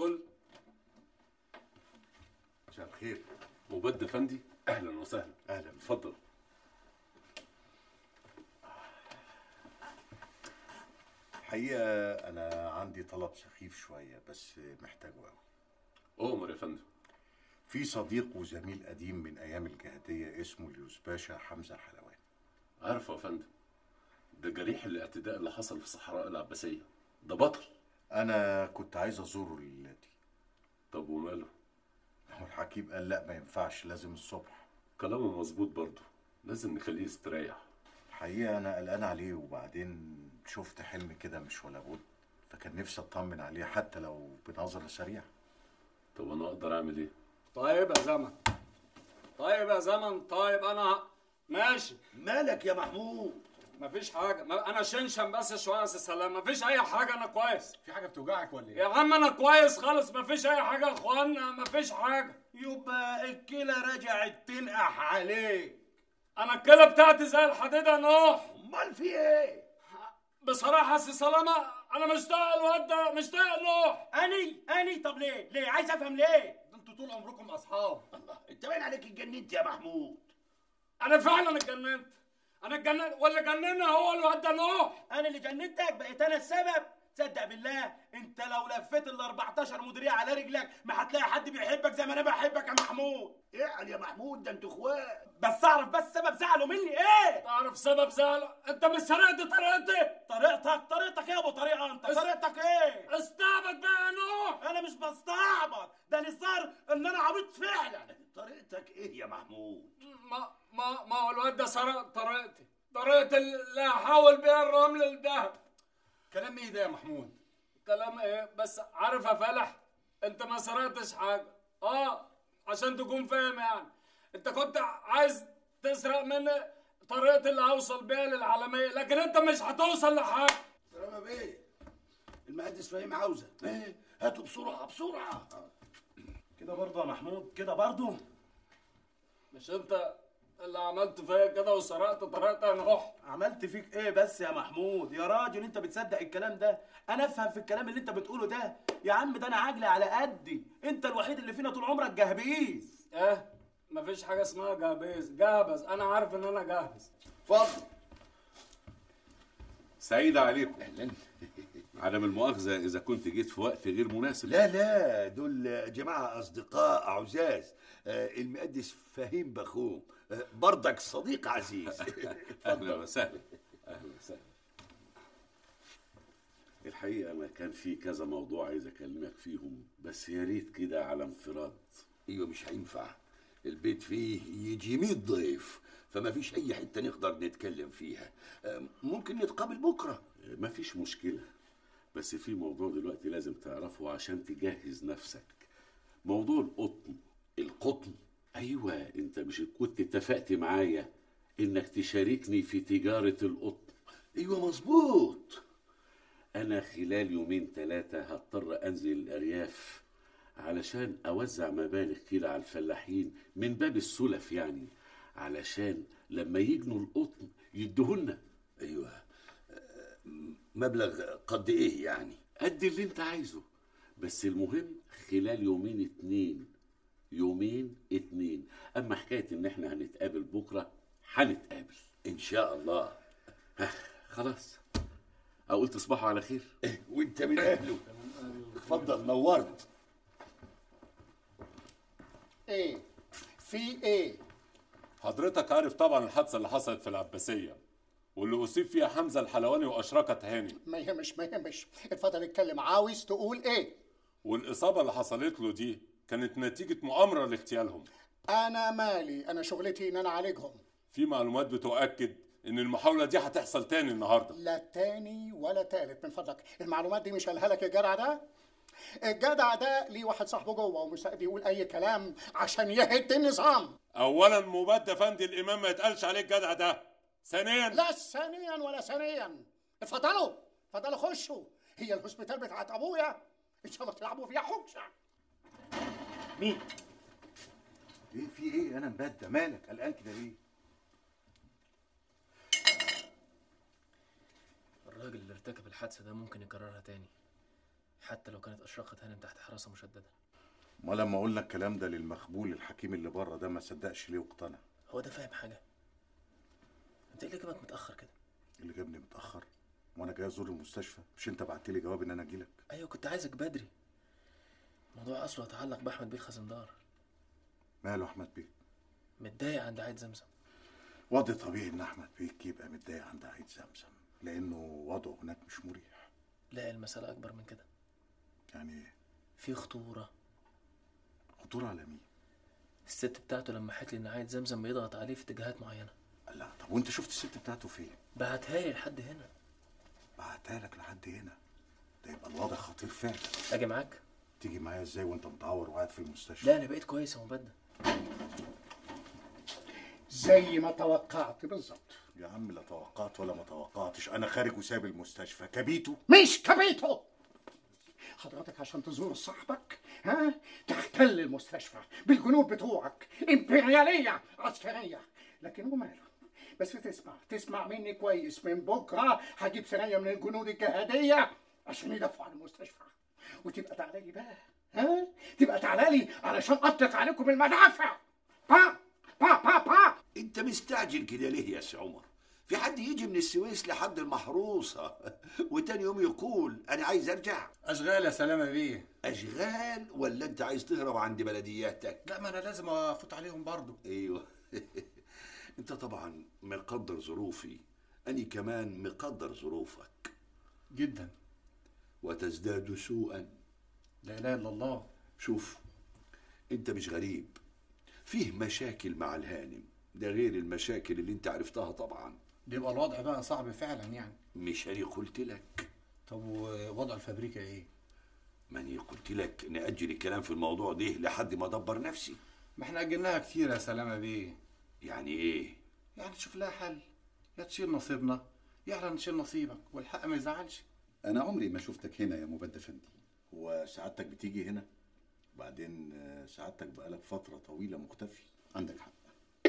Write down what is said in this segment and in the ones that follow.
ادخل مساء الخير مبد افندي اهلا وسهلا اهلا اتفضل الحقيقه انا عندي طلب سخيف شويه بس محتاجه قوي اؤمر يا فندم في صديق وزميل قديم من ايام الجهاديه اسمه اليوس باشا حمزه الحلواني عارفه يا فندم ده جريح الاعتداء اللي حصل في الصحراء العباسيه ده بطل انا كنت عايز ازوره الليله دي طب وماله هو الحكيم قال لا ما ينفعش لازم الصبح كلامه مظبوط برضه لازم نخليه يستريح الحقيقه انا قلقان عليه وبعدين شفت حلم كده مش ولا بد فكان نفسي اطمن عليه حتى لو بنظره سريعه طب انا اقدر اعمل ايه طيب يا زمن طيب يا زمن طيب انا ماشي مالك يا محمود مفيش حاجه ما انا شنشن بس شويه يا سلام مفيش اي حاجه انا كويس في حاجه بتوجعك ولا ايه يا عم انا كويس خالص مفيش اي حاجه يا اخوانا مفيش حاجه يبقى الكلى رجعت تنقح عليك انا الكلى بتاعتي زي الحديده يا نوح امال في ايه بصراحه يا سي سلامه انا مشتاق الواد ده مشتاق نوح اني اني طب ليه ليه عايز افهم ليه ده انتوا طول عمركم اصحاب الله انت باين عليك اتجننت يا محمود انا فعلا اتجننت انا اتجننت واللي جننا هو الواد ده نوح انا اللي جننتك بقيت انا السبب تصدق بالله انت لو لفيت ال 14 مديريه على رجلك ما هتلاقي حد بيحبك زي ما انا بحبك يا محمود اعل يا محمود ده انتوا اخوات بس اعرف بس سبب زعله مني ايه تعرف سبب زعله انت مش سرقت طريقتي طريقتك طريقتك ايه يا ابو طريقه انت اس- طريقتك ايه استعبط بقى يا نوح انا مش بستعبط ده اللي صار ان انا عبيط فعلا طريقتك ايه يا محمود ما ما ما هو الواد ده سرق طريقتي طريقة اللي هحول بيها الرمل للذهب كلام ايه ده يا محمود كلام ايه بس عارف يا فلح انت ما سرقتش حاجة اه عشان تكون فاهم يعني انت كنت عايز تسرق مني طريقة اللي هوصل بيها للعالمية لكن انت مش هتوصل لحاجة سلامة بيه المهندس فهيم عاوزة ايه هاتوا بسرعة بسرعة كده برضه يا محمود كده برضه مش انت اللي عملت فيا كده وسرقت طريقتي يا نوح عملت فيك ايه بس يا محمود يا راجل انت بتصدق الكلام ده انا افهم في الكلام اللي انت بتقوله ده يا عم ده انا عجلي على قدي انت الوحيد اللي فينا طول عمرك جهبيز ايه مفيش حاجة اسمها جهبيز جهبز انا عارف ان انا جاهز اتفضل سعيد عليكم اهلا عدم المؤاخذه اذا كنت جيت في وقت غير مناسب لا لا دول جماعة أصدقاء عزاز آه، المقدس فهيم بخوم آه، برضك صديق عزيز اهلا وسهلا اهلا وسهلا الحقيقه انا كان في كذا موضوع عايز اكلمك فيهم بس يا ريت كده على انفراد ايوه مش هينفع البيت فيه يجي 100 ضيف فما فيش اي حته نقدر نتكلم فيها آه، ممكن نتقابل بكره مفيش مشكله بس في موضوع دلوقتي لازم تعرفه عشان تجهز نفسك موضوع القطن القطن ايوه انت مش كنت اتفقت معايا انك تشاركني في تجاره القطن ايوه مظبوط انا خلال يومين ثلاثه هضطر انزل الارياف علشان اوزع مبالغ كده على الفلاحين من باب السلف يعني علشان لما يجنوا القطن يدهولنا ايوه آه، مبلغ قد ايه يعني قد اللي انت عايزه بس المهم خلال يومين اتنين يومين اتنين اما حكايه ان احنا هنتقابل بكره هنتقابل ان شاء الله ها خلاص اقول تصبحوا على خير وانت من اهله اتفضل نورت ايه في ايه حضرتك عارف طبعا الحادثة اللي حصلت في العباسية واللي أصيب فيها حمزة الحلواني وأشركت هاني ما يهمش ما يهمش اتفضل اتكلم عاوز تقول ايه والإصابة اللي حصلت له دي كانت نتيجة مؤامرة لاغتيالهم انا مالي انا شغلتي ان انا اعالجهم في معلومات بتؤكد إن المحاولة دي هتحصل تاني النهاردة لا تاني ولا تالت من فضلك المعلومات دي مش قالها لك الجدع ده الجدع ده ليه واحد صاحبه جوه ومش قادر يقول اي كلام عشان يهد النظام أولا مباد أفندي الإمام ما يتقالش عليه الجدع ده ثانيا لا ثانيا ولا ثانيا اتفضلوا اتفضلوا خشوا هي الهوسبيتال بتاعت ابويا ان شاء الله تلعبوا فيها حكشه مين ايه في ايه انا مبدى مالك قلقان كده ليه الراجل اللي ارتكب الحادثة ده ممكن يكررها تاني حتى لو كانت اشرقت هانم تحت حراسه مشدده ما لما قلنا الكلام ده للمخبول الحكيم اللي بره ده ما صدقش ليه واقتنع هو ده فاهم حاجه انت ايه اللي جابك متاخر كده اللي جابني متاخر وانا جاي ازور المستشفى مش انت بعت لي جواب ان انا اجي لك ايوه كنت عايزك بدري موضوع اصله يتعلق باحمد بيه الخزندار ماله احمد بيه متضايق عند عيد زمزم وضع طبيعي ان احمد بيك يبقى متضايق عند عيد زمزم لانه وضعه هناك مش مريح لا المساله اكبر من كده يعني ايه في خطوره خطوره على مين الست بتاعته لمحت لي ان عيد زمزم بيضغط عليه في اتجاهات معينه لا طب وانت شفت الست بتاعته فين بعتها لي لحد هنا بعتها لك لحد هنا ده يبقى الوضع خطير فعلا اجي معاك تيجي معايا ازاي وانت متعور وقاعد في المستشفى لا انا بقيت كويس يا مبدل زي ما توقعت بالظبط يا عم لا توقعت ولا ما توقعتش انا خارج وساب المستشفى كبيته مش كبيته حضرتك عشان تزور صاحبك ها تحتل المستشفى بالجنود بتوعك امبرياليه عسكريه لكن هو ماله بس تسمع تسمع مني كويس من بكره هجيب سريه من الجنود الجهاديه عشان يدافعوا عن المستشفى وتبقى تعالى لي بقى ها تبقى تعالى لي علشان اطلق عليكم المدافع با با با با انت مستعجل كده ليه يا سي عمر في حد يجي من السويس لحد المحروسة وتاني يوم يقول أنا عايز أرجع اشغال يا سلامه بيه أشغال ولا أنت عايز تهرب عند بلدياتك لا ما انا لازم افوت عليهم برضو أيوه أنت طبعا مقدر ظروفي أني كمان مقدر ظروفك جدا وتزداد سوءا لا اله الا الله شوف أنت مش غريب فيه مشاكل مع الهانم ده غير المشاكل اللي أنت عرفتها طبعا بيبقى الوضع بقى صعب فعلا يعني مش أنا قلت لك طب ووضع الفابريكا ايه ماني قلت لك نأجل الكلام في الموضوع ده لحد ما أدبر نفسي ما احنا اجلناها كتير يا سلامه بيه يعني إيه يعني تشوف لها حل يا تشيل نصيبنا يا احنا نشيل نصيبك والحق ما يزعلش أنا عمري ما شفتك هنا يا مبدل فندي هو سعادتك بتيجي هنا بعدين آه، سعادتك بقالك فترة طويلة مختفي عندك حق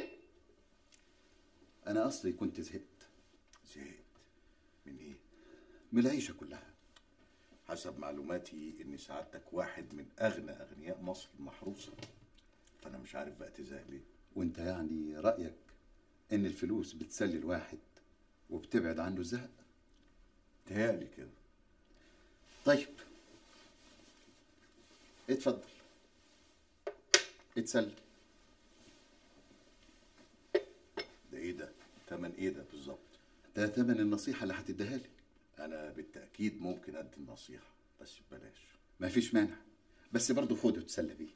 أنا أصلي كنت زهقت زهقت من ايه من العيشة كلها حسب معلوماتي ان سعادتك واحد من اغنى اغنياء مصر المحروسة فانا مش عارف بقى تزهق ليه وأنت يعني رأيك إن الفلوس بتسلي الواحد وبتبعد عنه الزهق تهيألي كده طيب اتفضل اتسلى ده ايه ده تمن ايه ده بالظبط ده ثمن النصيحة اللي هتديها لي انا بالتأكيد ممكن ادي النصيحة بس ببلاش مفيش مانع بس برضه خده تسلى بيه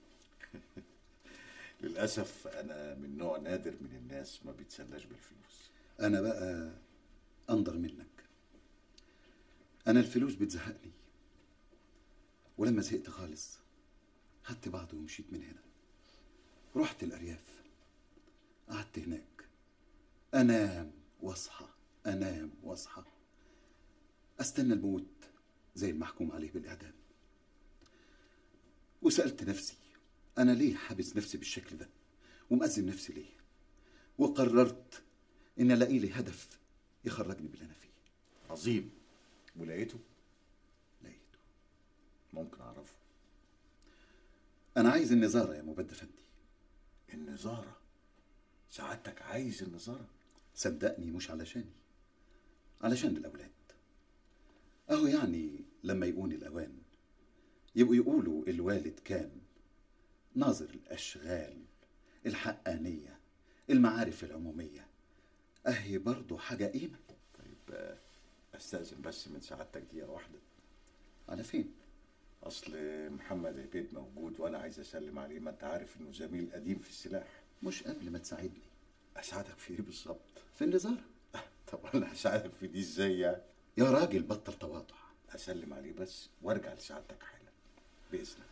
للأسف أنا من نوع نادر من الناس ما بيتسلاش بالفلوس أنا بقى أنضر منك أنا الفلوس بتزهقني ولما زهقت خالص خدت بعضي ومشيت من هنا رحت الأرياف قعدت هناك أنام وأصحى أنام وأصحى أستنى الموت زي المحكوم عليه بالإعدام وسألت نفسي أنا ليه حابس نفسي بالشكل ده ومأزم نفسي ليه وقررت إن ألاقي لي هدف يخرجني من اللي أنا فيه عظيم ولقيته لقيته ممكن أعرفه أنا عايز النظارة يا مبدل فندي النظارة سعادتك عايز النظارة صدقني مش علشاني علشان الأولاد أهو يعني لما يقون الأوان يبقوا يقولوا الوالد كان ناظر الأشغال الحقانية المعارف العمومية أهي برضو حاجة قيمة طيب آه، أستأذن بس من سعادتك دقيقة واحدة على فين؟ أصل محمد عبيد موجود وأنا عايز أسلم عليه ما أنت عارف إنه زميل قديم في السلاح مش قبل ما تساعدني أساعدك في إيه بالظبط؟ في النظارة طب أنا هساعدك في دي إزاي يعني؟ يا راجل بطل تواضع أسلم عليه بس وأرجع لسعادتك حالا بإذنك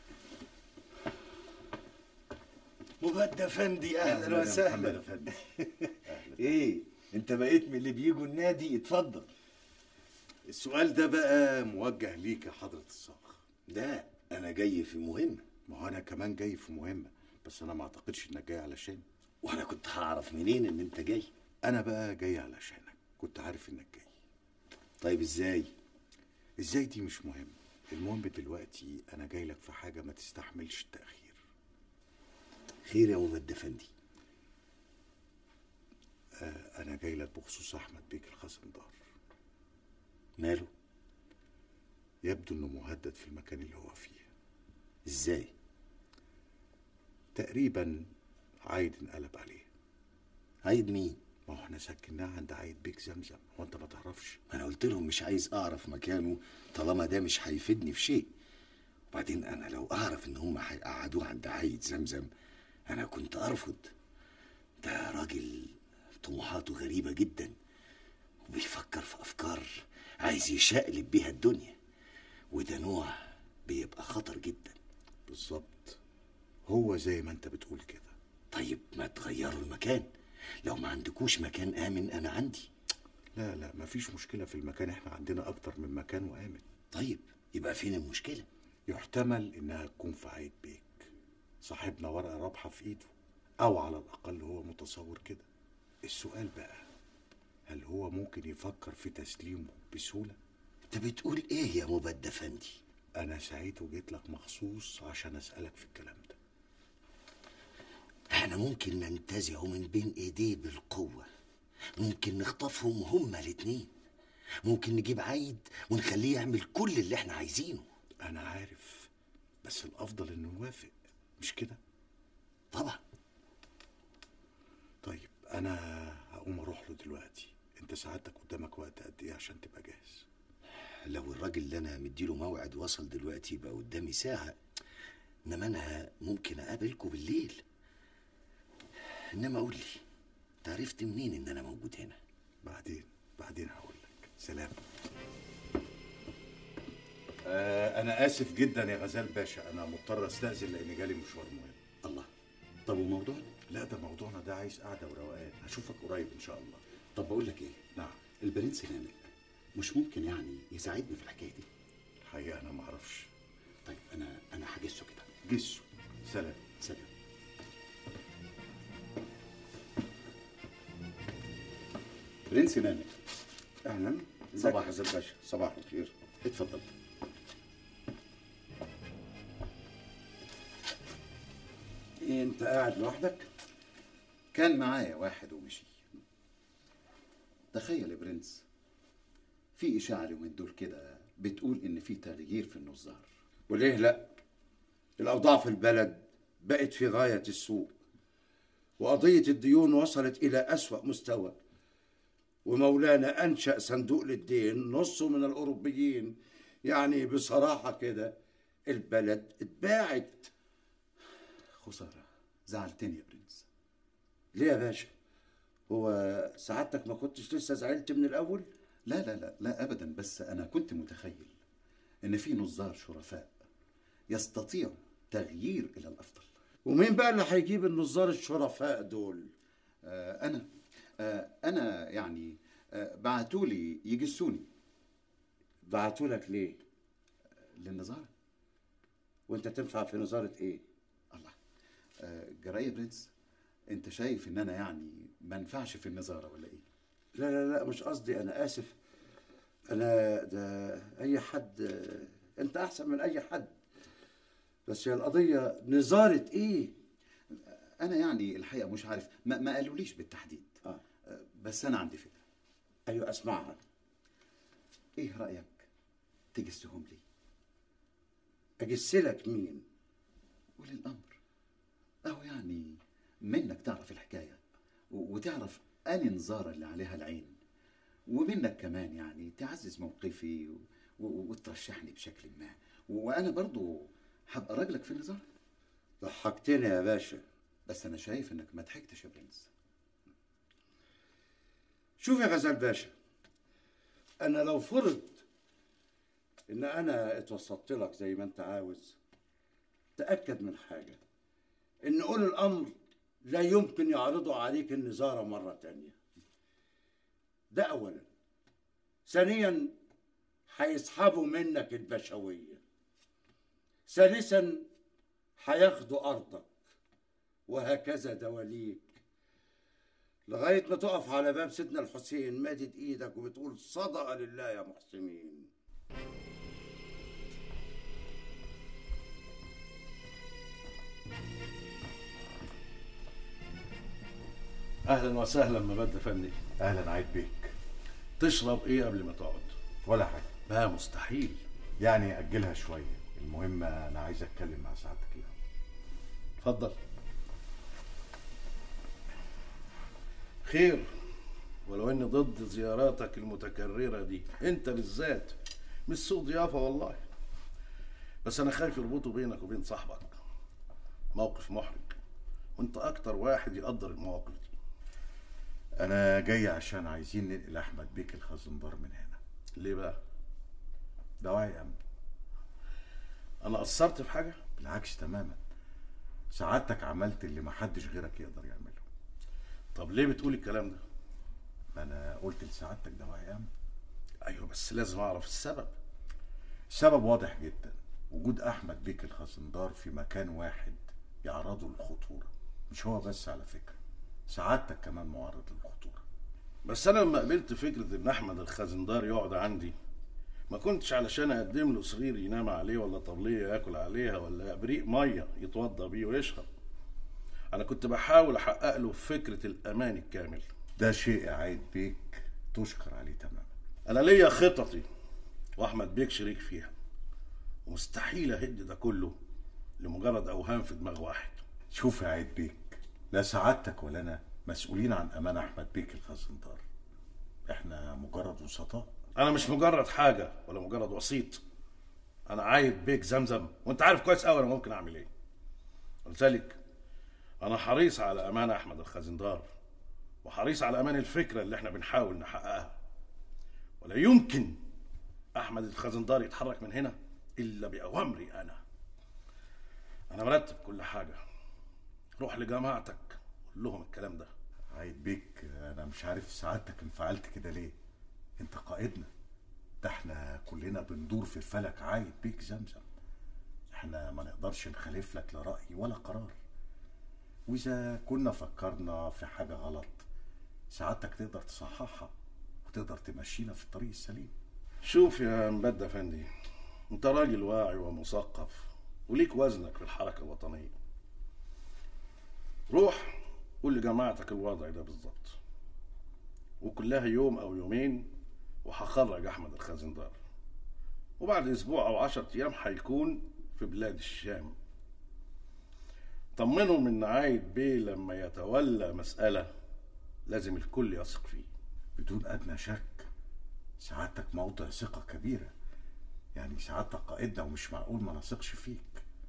مبدى فندي اهلا أهلاً يا محمد وسهلا أفندي ايه انت بقيت من اللي بيجوا النادي اتفضل السؤال ده بقى موجه ليك يا حضرة الصاغ لا انا جاي في مهمه ما هو أنا كمان جاي في مهمة بس أنا ما أعتقدش إنك جاي علشان وانا كنت هعرف منين ان انت جاي أنا بقى جاي علشانك كنت عارف إنك جاي طيب ازاي إزاي دي مش مهم المهم دلوقتي انا جاي لك في حاجه ما تستحملش التاخير خير يا ممد افندي آه انا جاي لك بخصوص احمد بيك الخزندار ماله يبدو انه مهدد في المكان اللي هو فيه ازاي تقريبا عايد انقلب عليه عايد مين ما هو احنا سكناه عند عايد بيك زمزم هو انت ما تعرفش ما انا قلت لهم مش عايز اعرف مكانه طالما ده مش هيفيدني في شيء وبعدين انا لو اعرف ان هم هيقعدوه عند عايد زمزم انا كنت ارفض ده راجل طموحاته غريبة جدا وبيفكر في افكار عايز يشقلب بيها الدنيا وده نوع بيبقى خطر جدا بالظبط هو زي ما انت بتقول كده طيب ما تغيروا المكان لو ما عندكوش مكان امن انا عندي لا لا مفيش مشكله في المكان احنا عندنا اكتر من مكان وامن طيب يبقى فين المشكله يحتمل انها تكون في عيد بيك صاحبنا ورقه رابحه في ايده او على الاقل هو متصور كده السؤال بقى هل هو ممكن يفكر في تسليمه بسهوله انت بتقول ايه يا مبد افندي انا سعيد وجيت لك مخصوص عشان اسالك في الكلام ده احنا ممكن ننتزعه من بين ايديه بالقوة ممكن نخطفهم هما الاتنين ممكن نجيب عايد ونخليه يعمل كل اللي احنا عايزينه انا عارف بس الافضل انه يوافق مش كده طبعا طيب انا هقوم اروح له دلوقتي انت سعادتك قدامك وقت قد ايه عشان تبقى جاهز لو الراجل اللي انا مديله موعد وصل دلوقتي يبقى قدامي ساعة انما انا ممكن اقابلكوا بالليل انما قول لي انت عرفت منين ان انا موجود هنا بعدين بعدين هقول لك سلام آه انا اسف جدا يا غزال باشا انا مضطر استاذن لان جالي مشوار مهم الله طب وموضوعنا لا ده موضوعنا ده عايز قعده وروقان هشوفك قريب ان شاء الله طب بقول لك ايه نعم البرنس نامق مش ممكن يعني يساعدني في الحكايه دي الحقيقه انا ما اعرفش طيب انا انا هجسه كده جسه سلام سلام برنس نامق اهلا صباح غزال باشا صباح الخير اتفضل إيه انت قاعد لوحدك كان معايا واحد ومشي تخيل يا برنس في إشاعة اليومين دول كده بتقول إن في تغيير في النظار وليه لا الأوضاع في البلد بقت في غاية السوء وقضية الديون وصلت إلى أسوأ مستوى ومولانا أنشأ صندوق للدين نصه من الأوروبيين يعني بصراحة كده البلد اتباعت خسارة زعلتني يا برنس ليه يا باشا هو سعادتك ما كنتش لسه زعلت من الأول لا لا لا لا أبدا بس أنا كنت متخيل إن في نظار شرفاء يستطيعوا تغيير إلى الأفضل ومين بقى اللي هيجيب النظار الشرفاء دول آه أنا آه أنا يعني آه بعتولي يجسوني بعتولك ليه للنظارة وانت تنفع في نظارة ايه الله آه جرايه برنس انت شايف ان انا يعني ما انفعش في النظاره ولا ايه لا لا لا مش قصدي انا اسف انا ده اي حد انت احسن من اي حد بس هي القضية نظارة ايه انا يعني الحقيقه مش عارف ما, ما قالوليش بالتحديد آه. آه، بس انا عندي فكره ايوه اسمعها ايه رايك تجسهم لي اجسلك مين ولي الامر اهو يعني منك تعرف الحكايه و- وتعرف اني نظاره اللي عليها العين ومنك كمان يعني تعزز موقفي و... و... وترشحني بشكل ما وانا برضو هبقى راجلك في النظاره ضحكتني يا باشا بس انا شايف انك ما ضحكتش يا برنس شوف يا غزال باشا انا لو فرض ان انا اتوسطت لك زي ما انت عاوز تاكد من حاجه ان اولي الامر لا يمكن يعرضوا عليك النظاره مره تانية ده اولا ثانيا هيسحبوا منك البشويه ثالثا هياخدوا ارضك وهكذا دواليك لغايه ما تقف على باب سيدنا الحسين مادد ايدك وبتقول صدق لله يا محسنين اهلا وسهلا مبد فندي اهلا عيد بيك تشرب ايه قبل ما تقعد ولا حاجه لا مستحيل يعني اجلها شويه المهم انا عايز اتكلم مع سعادتك الاول اتفضل خير ولو اني ضد زياراتك المتكررة دي انت بالذات مش سوء ضيافة والله بس انا خايف يربطوا بينك وبين صاحبك موقف محرج وانت اكتر واحد يقدر المواقف دي انا جاي عشان عايزين ننقل احمد بيك الخزندار من هنا ليه بقى دواعي امن انا قصرت في حاجة بالعكس تماما سعادتك عملت اللي محدش غيرك يقدر يعمله طب ليه بتقول الكلام ده ما انا قلت لسعادتك دواعي امن ايوه بس لازم اعرف السبب السبب واضح جدا وجود احمد بيك الخزندار في مكان واحد يعرضه للخطوره مش هو بس على فكره سعادتك كمان معرض للخطوره بس انا لما قبلت فكرة ان احمد الخزندار يقعد عندي ما كنتش علشان اقدم له سرير ينام عليه ولا طبلية ياكل عليها ولا ابريق مية يتوضى بيه ويشرب انا كنت بحاول احقق له فكرة الامان الكامل ده شيء عيد بيك تشكر عليه تماما انا ليا خططي واحمد بيك شريك فيها ومستحيل اهد ده كله لمجرد اوهام في دماغ واحد شوف يا عيد بيك لا سعادتك ولا انا مسؤولين عن امان احمد بيك الخزندار احنا مجرد وسطاء انا مش مجرد حاجه ولا مجرد وسيط انا عايد بيك زمزم وانت عارف كويس قوي انا ممكن اعمل ايه ولذلك انا حريص على امان احمد الخزندار وحريص على امان الفكره اللي احنا بنحاول نحققها ولا يمكن احمد الخزندار يتحرك من هنا الا باوامري انا انا مرتب كل حاجه روح لجماعتك قول لهم الكلام ده عيد بيك انا مش عارف سعادتك انفعلت كده ليه انت قائدنا ده احنا كلنا بندور في الفلك عايد بيك زمزم احنا ما نقدرش نخالف لك لا رأي ولا قرار واذا كنا فكرنا في حاجة غلط سعادتك تقدر تصححها وتقدر تمشينا في الطريق السليم شوف يا مبدة فندي انت راجل واعي ومثقف وليك وزنك في الحركة الوطنية روح قول لجماعتك الوضع ده بالظبط وكلها يوم او يومين وهخرج احمد الخزندار وبعد اسبوع او عشرة ايام هيكون في بلاد الشام طمنهم ان عايد بيه لما يتولى مسألة لازم الكل يثق فيه بدون ادنى شك سعادتك موضع ثقة كبيرة يعني سعادتك قائدنا ومش معقول ما نثقش فيك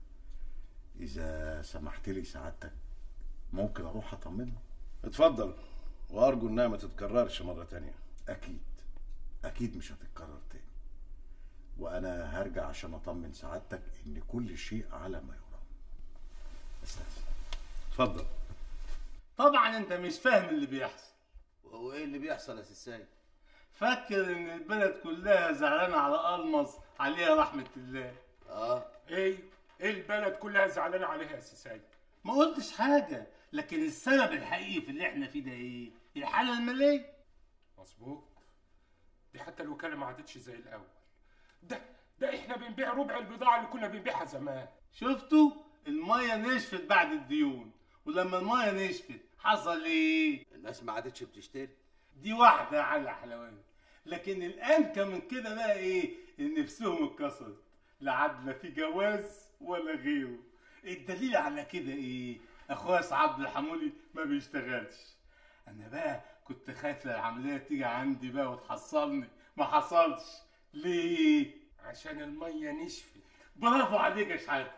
إذا سمحت لي سعادتك ممكن أروح أطمنه اتفضل وارجو انها ما تتكررش مرة تانية أكيد أكيد مش هتتكرر تاني وأنا هرجع عشان أطمن سعادتك إن كل شيء على ما يرام استاذن اتفضل طبعا انت مش فاهم اللي بيحصل وهو ايه اللي بيحصل يا سيساي فكر ان البلد كلها زعلانه على المص عليها رحمه الله اه ايه ايه البلد كلها زعلانه عليها يا سيساي ما قلتش حاجه لكن السبب الحقيقي في اللي احنا فيه ده ايه الحاله الماليه مظبوط دي حتى الوكاله ما عادتش زي الاول ده ده احنا بنبيع ربع البضاعه اللي كنا بنبيعها زمان شفتوا الميه نشفت بعد الديون ولما الميه نشفت حصل ايه الناس ما عادتش بتشتري دي واحده على حلوان لكن الانكى من كده بقى ايه ان نفسهم اتكسرت لا عاد لا في جواز ولا غيره الدليل على كده ايه اخويا سعد الحمولي ما بيشتغلش انا بقى كنت خايف العمليه تيجي عندي بقى وتحصلني ما حصلش ليه عشان الميه نشفت برافو عليك يا شحاته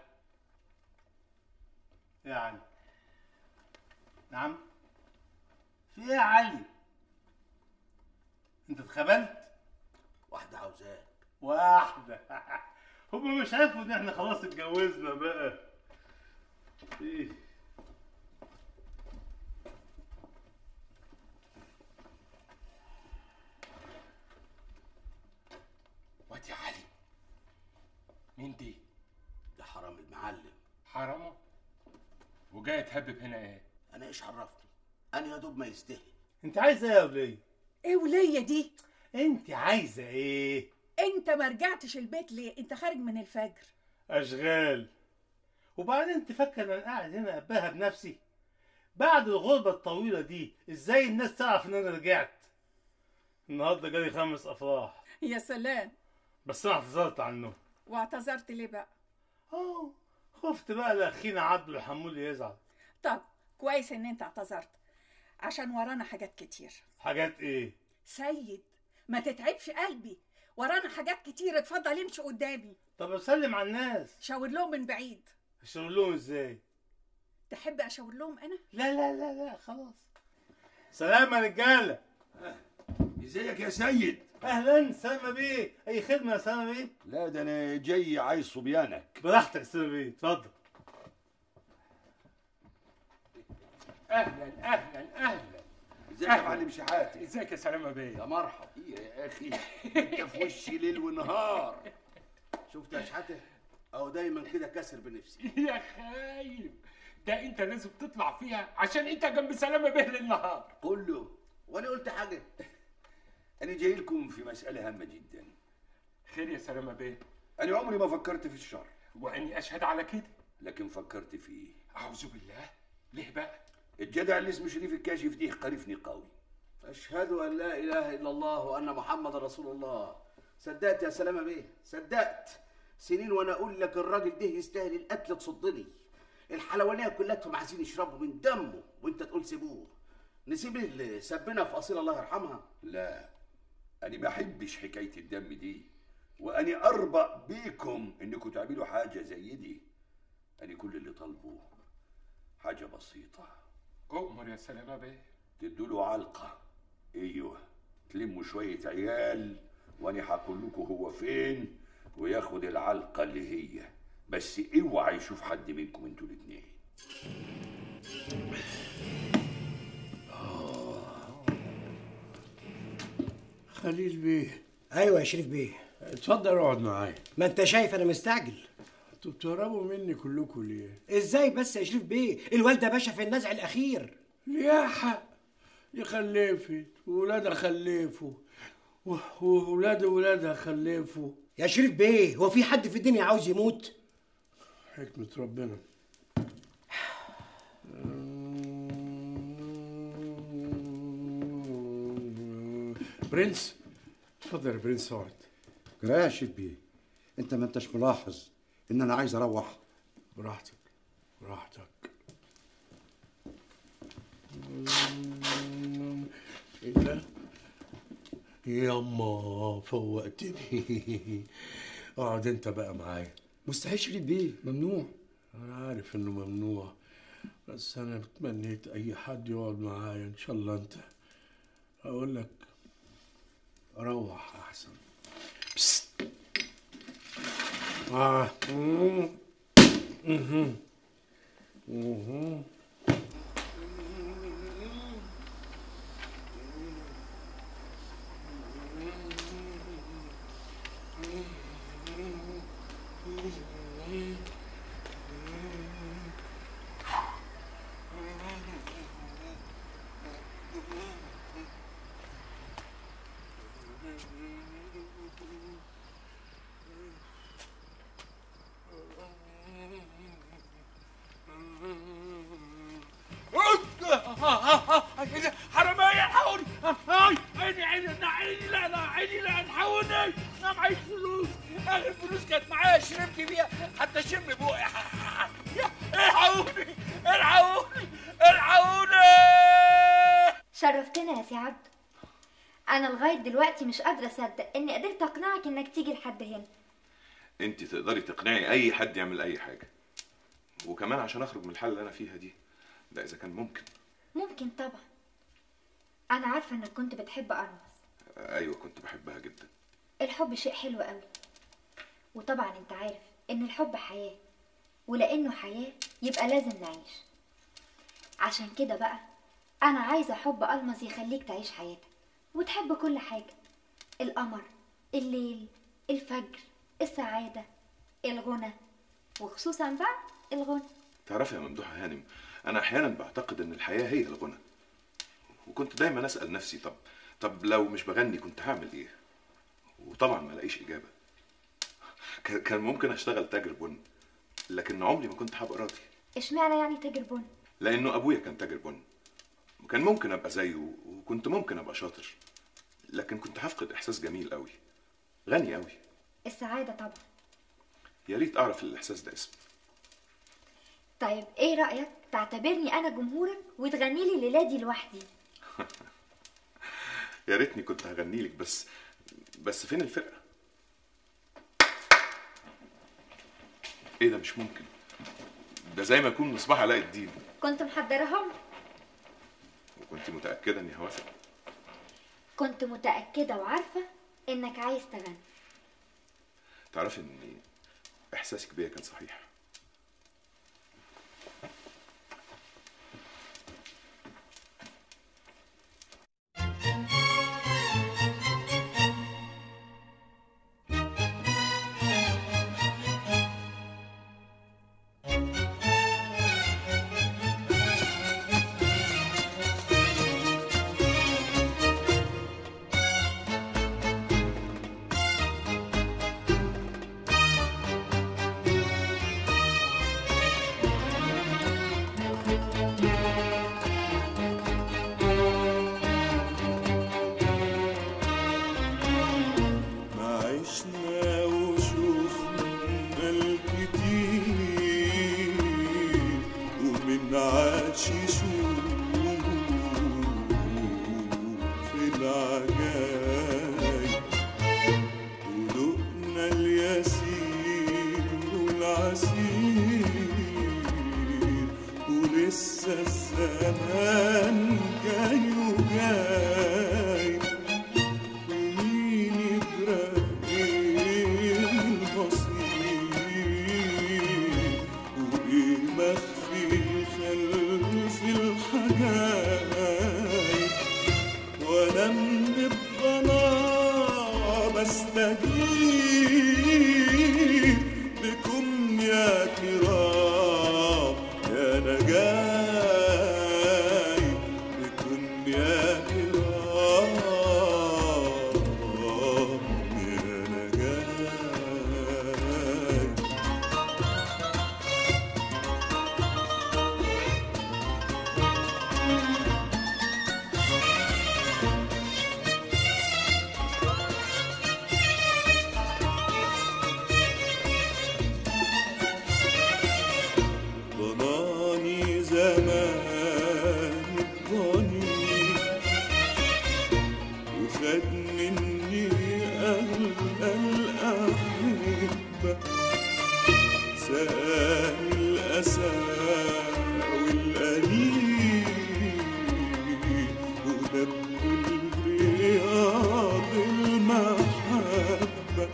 يعني نعم في ايه يا علي انت اتخبلت واحده عاوزاك واحده هما مش عارفوا ان احنا خلاص اتجوزنا بقى ايه واد يا علي مين دي ده حرام المعلم حرامه وجاي تهبب هنا ايه انا ايش عرفني انا يا دوب ما يستاهل انت عايزه ايه يا وليه ايه ولية دي انت عايزه ايه انت ما رجعتش البيت ليه انت خارج من الفجر اشغال وبعدين انت فاكر انا قاعد هنا اباها بنفسي بعد الغربة الطويلة دي ازاي الناس تعرف ان انا رجعت النهارده جالي خمس افراح يا سلام بس انا اعتذرت عنهم واعتذرت ليه بقى اه خفت بقى لاخينا عبد الحمول يزعل طب كويس ان انت اعتذرت عشان ورانا حاجات كتير حاجات ايه سيد ما تتعبش قلبي ورانا حاجات كتير اتفضل امشي قدامي طب اسلم على الناس شاور لهم من بعيد اشاور لهم ازاي تحب اشاور لهم انا لا لا لا لا خلاص سلام يا رجاله ازيك يا سيد اهلا سلامة بيه اي خدمه يا سلامة بيه لا ده انا جاي عايز صبيانك براحتك يا سلامة بيه اتفضل اهلا اهلا اهلا ازيك يا معلم شحاتة ازيك يا سلامة بيه يا مرحب يا اخي انت في وشي ليل ونهار شفت يا شحاته اهو دايما كده كسر بنفسي يا خايب ده انت لازم تطلع فيها عشان انت جنب سلامة بيه للنهار كله وانا قلت حاجه انا جاي لكم في مسألة هامة جدا خير يا سلامة بيه انا عمري ما فكرت في الشر واني اشهد على كده لكن فكرت فيه اعوذ بالله ليه بقى الجدع اللي اسمه شريف الكاشف دي قرفني قوي اشهد ان لا اله الا الله وان محمد رسول الله صدقت يا سلامه بيه صدقت سنين وانا اقول لك الراجل ده يستاهل القتل تصدني الحلوانيه كلاتهم عايزين يشربوا من دمه وانت تقول سيبوه نسيب اللي سبنا في اصيل الله يرحمها لا انا ما احبش حكاية الدم دي واني اربق بيكم انكم تعملوا حاجة زي دي انا كل اللي طالبه حاجة بسيطة اؤمر يا سلامة بيه تدوا له علقة ايوه تلموا شوية عيال وانا هقول لكم هو فين وياخد العلقة اللي هي بس اوعى يشوف حد منكم انتوا الاتنين خليل بيه ايوه يا شريف بيه اتفضل اقعد معايا ما انت شايف انا مستعجل انتوا بتهربوا مني كلكم ليه؟ ازاي بس يا شريف بيه الوالده باشا في النزع الاخير ليها حق دي خلفت وولادها خلفوا و- وولاد ولادها خلفوا يا شريف بيه هو في حد في الدنيا عاوز يموت حكمة ربنا برنس اتفضل يا برنس اقعد راشد بيه انت ما انتش ملاحظ ان انا عايز اروح براحتك براحتك ايه ده؟ ياما فوقتني اقعد انت بقى معايا مستحيل شريف بيه ممنوع انا عارف انه ممنوع بس انا تمنيت اي حد يقعد معايا ان شاء الله انت اقول لك روح احسن بس اه مم. مهم. مهم. حرامية الحقوني هاي عيني عيني لا عيني لا لا عيني لا الحقوني انا معيش فلوس اخر فلوس كانت معايا شربت بيها حتى شم بوقي الحقوني الحقوني الحقوني شرفتنا يا سي عبد انا لغايه دلوقتي مش قادره اصدق اني قدرت اقنعك انك تيجي لحد هنا انت تقدري تقنعي اي حد يعمل اي حاجه وكمان عشان اخرج من الحاله اللي انا فيها دي ده اذا كان ممكن ممكن طبعا انا عارفه انك كنت بتحب ارمس ايوه كنت بحبها جدا الحب شيء حلو قوي وطبعا انت عارف ان الحب حياه ولانه حياه يبقى لازم نعيش عشان كده بقى انا عايزه حب المز يخليك تعيش حياتك وتحب كل حاجه القمر الليل الفجر السعاده الغنى وخصوصا بقى الغنى تعرفي يا ممدوحه هانم انا احيانا بعتقد ان الحياه هي الغنى وكنت دايما اسال نفسي طب طب لو مش بغني كنت هعمل ايه وطبعا ما لاقيش اجابه كان كان ممكن اشتغل تاجر بن لكن عمري ما كنت هبقى راضي اشمعنى يعني تاجر بن لانه ابويا كان تاجر بن وكان ممكن ابقى زيه وكنت ممكن ابقى شاطر لكن كنت هفقد احساس جميل قوي غني قوي السعادة طبعا يا ريت اعرف الاحساس ده اسمه طيب ايه رأيك تعتبرني انا جمهورك وتغني لي الليلة دي لوحدي يا ريتني كنت هغني لك بس بس فين الفرقه ايه ده مش ممكن ده زي ما يكون مصباح علاء الدين كنت محضرهم وكنت متاكده اني هوافق كنت متأكدة وعارفة انك عايز تغني تعرفي ان احساسك بيا كان صحيح ما عشنا وشوفنا الكتير ومن عاش يشوف العجايب ودقنا الياسين والعسير ولسه الزمان جاي وجاي مين يدرى ايه المصير وايه مخفي خلف الحجايب وانا من الضنا بستجيب بكم يا كرام يا نجاي بكم يا كرام يا نجاي ضناني زمان الضني وخد مني أغلى الأحبة سقاني الأسى والأنين ونبه الرياض المحبة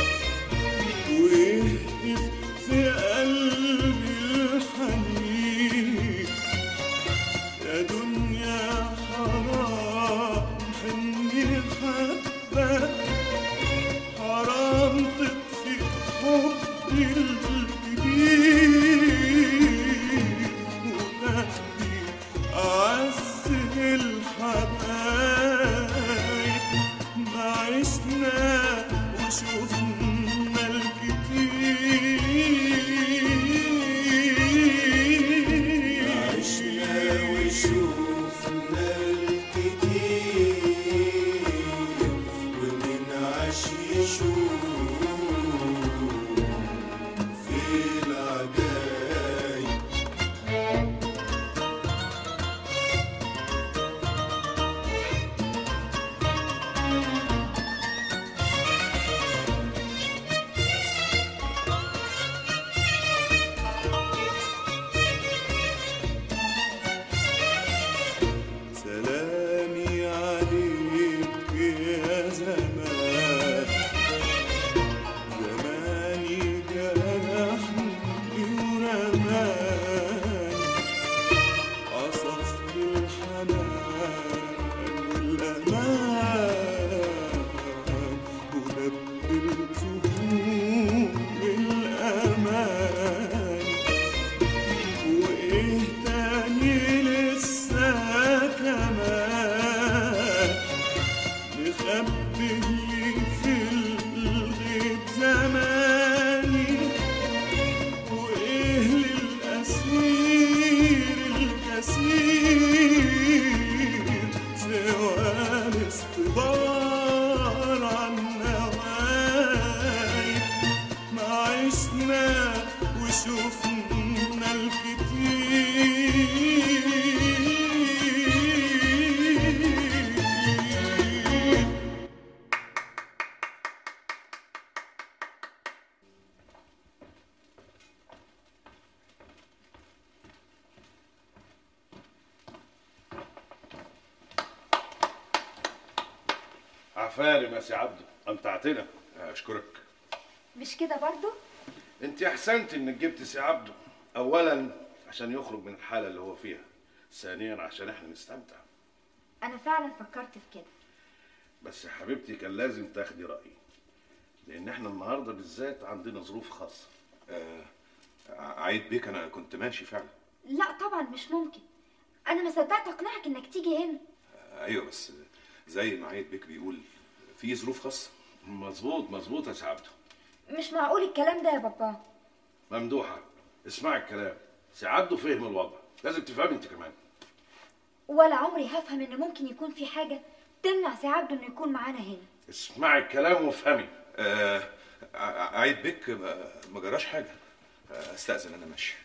ويهتف في قلبي الحنين يا دنيا حرام حني حبة حرام تطفي حبي الكبير ونهدي أعز الحبايب ما عشنا وشوفنا الكتير عشنا وشوفنا الكتير ومن عاش يشوف في العجائب عشنا وشوفنا الكتير عفارم يا سي عبده امتعتنا اشكرك مش كده برضو انت احسنت انك جبت سي عبده اولا عشان يخرج من الحاله اللي هو فيها ثانيا عشان احنا نستمتع انا فعلا فكرت في كده بس يا حبيبتي كان لازم تاخدي رايي لان احنا النهارده بالذات عندنا ظروف خاصه آه عيد بيك انا كنت ماشي فعلا لا طبعا مش ممكن انا ما صدقت اقنعك انك تيجي هنا آه ايوه بس زي ما عيد بيك بيقول في ظروف خاصه مظبوط مظبوط يا سي عبده مش معقول الكلام ده يا بابا ممدوحه اسمعي الكلام سي عبده فهم الوضع لازم تفهمي انت كمان ولا عمري هفهم ان ممكن يكون في حاجه تمنع سي عبده انه يكون معانا هنا اسمعي الكلام وافهمي آه ع- عيد بيك ما ما جراش حاجه آه استاذن انا ماشي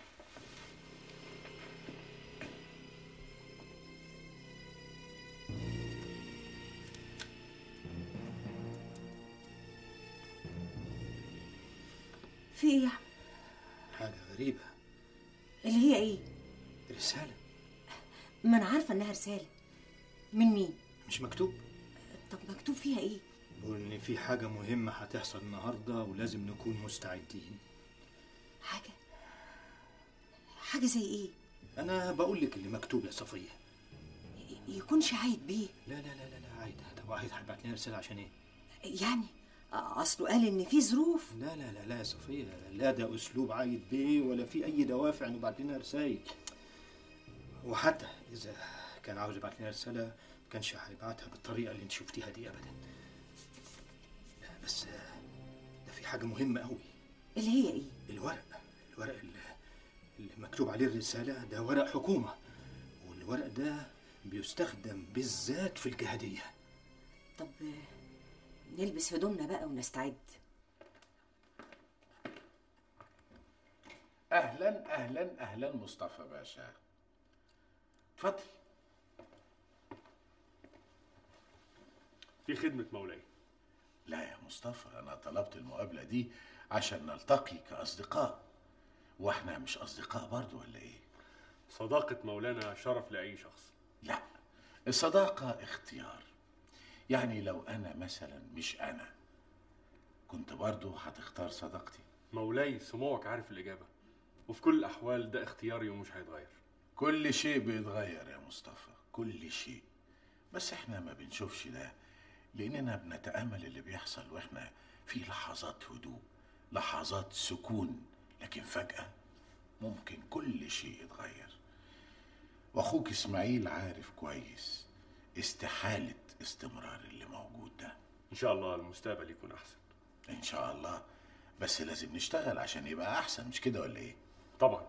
في ايه يا أحمد؟ حاجة غريبة اللي هي ايه رسالة ما انا عارفه انها رساله من مين مش مكتوب طب مكتوب فيها ايه بيقول إن في حاجة مهمة هتحصل النهاردة ولازم نكون مستعدين حاجه حاجه زي ايه أنا بقول لك اللي مكتوب يا صفية يكونش عايد بيه لا لا لا لا لا عايد طب واحد هيبعت لنا رسالة عشان إيه؟ يعني اصله قال ان في ظروف لا لا لا لا يا صفية لا ده أسلوب عايد بيه ولا في أي دوافع إنه يبعت لنا رسايل وحتى إذا كان عاوز يبعت لنا رسالة ما كانش هيبعتها بالطريقة اللي أنت شفتيها دي أبدا لا بس ده في حاجة مهمة قوي اللي هي ايه الورق الورق اللي, اللي مكتوب عليه الرسالة ده ورق حكومة والورق ده بيستخدم بالذات في الجهادية طب نلبس هدومنا بقى ونستعد اهلا اهلا اهلا مصطفى باشا اتفضل في خدمة مولاي لا يا مصطفى انا طلبت المقابله دي عشان نلتقي كاصدقاء واحنا مش اصدقاء برضو ولا ايه صداقة مولانا شرف لأي شخص لا الصداقه اختيار يعني لو انا مثلا مش انا كنت برضو هتختار صداقتي مولاي سموك عارف الإجابة وفي كل الأحوال ده اختياري ومش هيتغير كل شيء بيتغير يا مصطفى كل شيء بس احنا ما بنشوفش ده لاننا بنتامل اللي بيحصل واحنا في لحظات هدوء لحظات سكون لكن فجاه ممكن كل شيء يتغير واخوك اسماعيل عارف كويس استحاله استمرار اللي موجود ده إن شاء الله المستقبل يكون أحسن ان شاء الله بس لازم نشتغل عشان يبقى احسن مش كده ولا ايه طبعا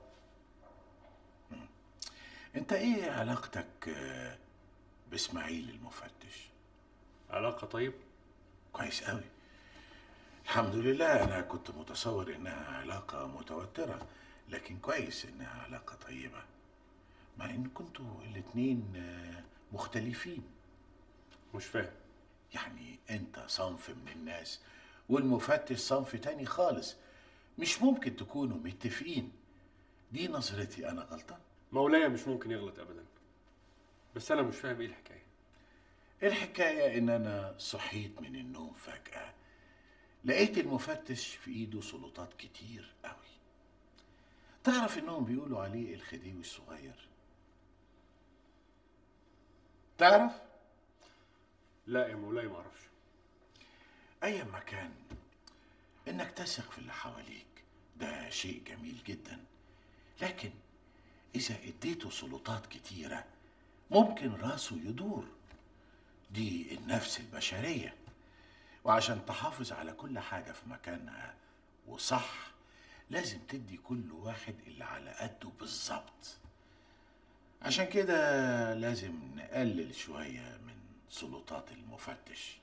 انت ايه علاقتك آه، باسماعيل المفتش علاقة طيب كويس قوي الحمد لله انا كنت متصور انها علاقه متوتره لكن كويس انها علاقه طيبه مع ان كنتوا الاتنين آه، مختلفين مش فاهم يعني انت صنف من الناس والمفتش صنف تاني خالص مش ممكن تكونوا متفقين دي نظرتي انا غلطان مولاي مش ممكن يغلط أبدا بس أنا مش فاهم إيه الحكاية الحكاية إن أنا صحيت من النوم فجأة لقيت المفتش في إيده سلطات كتير قوي تعرف إنهم بيقولوا عليه الخديوي الصغير تعرف؟ لا يا مولاي ما أعرفش أي مكان إنك تثق في اللي حواليك ده شيء جميل جدا لكن إذا اديته سلطات كتيرة ممكن راسه يدور دي النفس البشرية وعشان تحافظ على كل حاجة في مكانها وصح لازم تدي كل واحد اللي على قده بالظبط عشان كده لازم نقلل شوية من سلطات المفتش